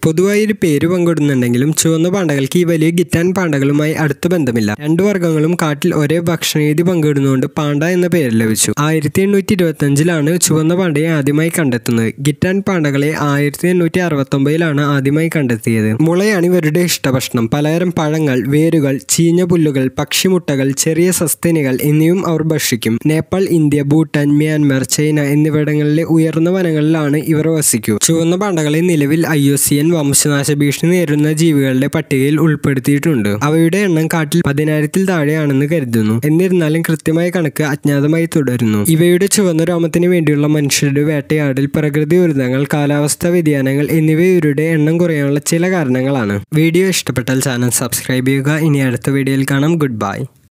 പൊതുവായി ഒരു പേര് പങ്കിടുന്നുണ്ടെങ്കിലും ചുവന്ന പാണ്ടകൾക്ക് ഈ വലിയ ഗിറ്റാൻ പാണ്ടകളുമായി അടുത്ത ബന്ധമില്ല രണ്ടു വർഗ്ഗങ്ങളും കാട്ടിൽ ഒരേ ഭക്ഷണരീതി പങ്കിടുന്നതുകൊണ്ട് പാണ്ട എന്ന പേര് ലഭിച്ചു ആയിരത്തി എണ്ണൂറ്റി ഇരുപത്തി അഞ്ചിലാണ് ചുവന്ന പാണ്ടയെ ആദ്യമായി കണ്ടെത്തുന്നത് ഗിറ്റാൻ പാണ്ടകളെ ആയിരത്തി എണ്ണൂറ്റി അറുപത്തി ഒമ്പതിലാണ് ആദ്യമായി കണ്ടെത്തിയത് മുളയാണ് ഇവരുടെ ഇഷ്ടഭക്ഷണം പലതരം പഴങ്ങൾ വേരുകൾ ചീഞ്ഞ പുല്ലുകൾ പക്ഷിമുട്ടകൾ ചെറിയ സസ്തനികൾ എന്നിവയും അവർ ഭക്ഷിക്കും Nepal India Bhutan Myanmar China എന്നിവിടങ്ങളിലെ ഉയർന്ന വനങ്ങളിലാണ് ഇവർ വസിക്കൂ ചുവന്ന പാണ്ടകളെ നിലവിൽ ഐ ഒ സി എൻ വംശനാശ ഭീഷണി നേരിടുന്ന ജീവികളുടെ പട്ടികയിൽ ഉൾപ്പെടുത്തിയിട്ടുണ്ട് അവയുടെ എണ്ണം കാട്ടിൽ പതിനായിരത്തിൽ താഴെയാണെന്ന് കരുതുന്നു എന്നിരുന്നാലും കൃത്യമായ കണക്ക് അജ്ഞാതമായി തുടരുന്നു ഇവയുടെ ചുവന്ന രോമത്തിന് വേണ്ടിയുള്ള മനുഷ്യരുടെ വേട്ടയാടൽ പ്രകൃതി ദുരിതങ്ങൾ കാലാവസ്ഥാ വ്യതിയാനങ്ങൾ എന്നിവ ഇവരുടെ എണ്ണം കുറയാനുള്ള ചില കാരണങ്ങളാണ് വീഡിയോ ഇഷ്ടപ്പെട്ടാൽ ചാനൽ സബ്സ്ക്രൈബ് ചെയ്യുക ഇനി അടുത്ത വീഡിയോയിൽ കാണാം ഗുഡ് ബൈ